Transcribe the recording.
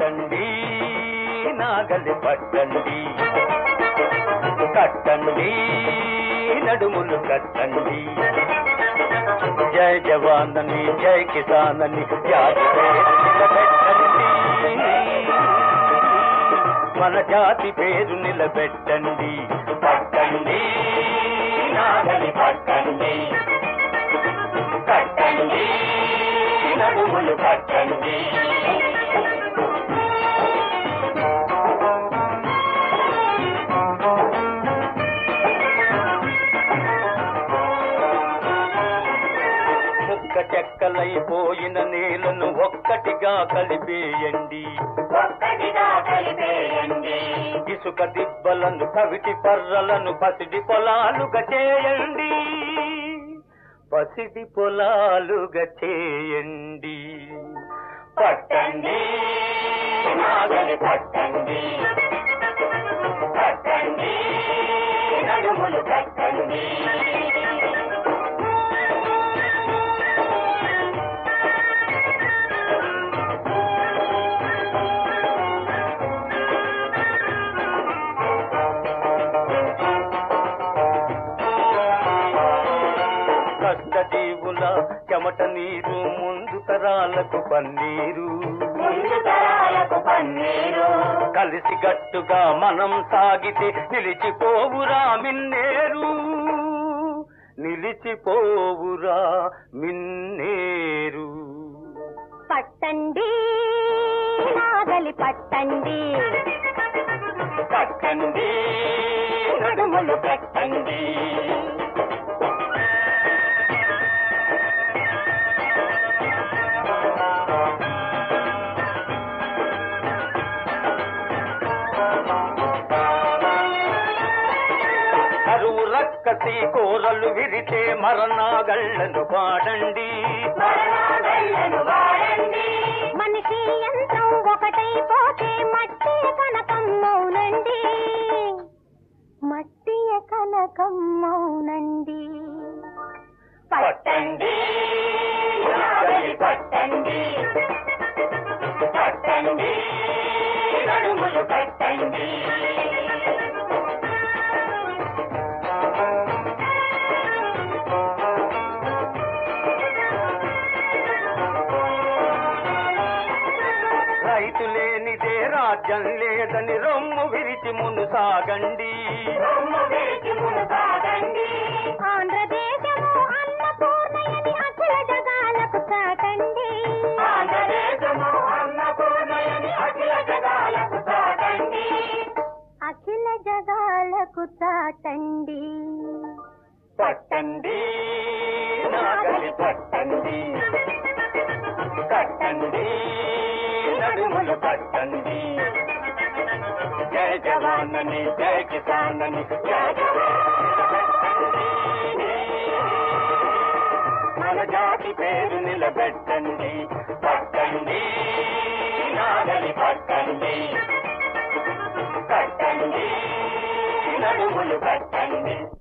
పట్టండి నాగలి పట్టండి కట్టండి నడుములు కట్టండి జై జవానని జై కిసానని జాతి పేరు నిలబెట్టండి మన జాతి పేరు నిలబెట్టండి పట్టండి నాగలి పట్టండి కట్టండి నడుములు కట్టండి ముక్క చెక్కలైపోయిన నేలను ఒక్కటిగా కలిపేయండి ఒక్కటిగా కలిపేయండి ఇసుక దిబ్బలను కవిటి పర్రలను పసిడి పొలాలుగా చేయండి పసిడి పొలాలుగా చేయండి పట్టండి నాగలి పట్టండి కట్టండి నడుములు కట్టండి కష్టజీవుల చెమట నీరు ముందు తరాలకు పన్నీరు ముందు తరాలకు పన్నీరు కలిసి గట్టుగా మనం సాగితే నిలిచిపోవురా మిన్నేరు నిలిచిపోవురా మిన్నేరు పట్టండి నాగలి పట్టండి కట్టండి నడుములు కట్టండి కరువు రక్కసి కోరలు విరితే మరణాగళ్ళను పాడండి మరణాలను వాడండి మనిషి యంత్రం ఒకటైపోతే మట్టి కనకం మౌనండి మట్టి కనకం మౌనండి పట్టండి నాగలి పట్టండి పట్టండి నడుములు కట్టండి రైతు లేనిదే రాజ్యం లేదని రొమ్ము విరిచి మును సాగండి ఆంధ్రదేశము అన్నపూర్ణయని అఖిల జగాలకు చాటండి అఖిల జగాలకు చాటండి పట్టండి నాగలి పట్టండి కట్టండి నడుములు పట్టండి జయ జవానని జయ కిసానని జయ జవానని. మన జాతి పేరు నిలబెట్టండి పట్టండి నాగలి పట్టండి కట్టండి నడుములు కట్టండి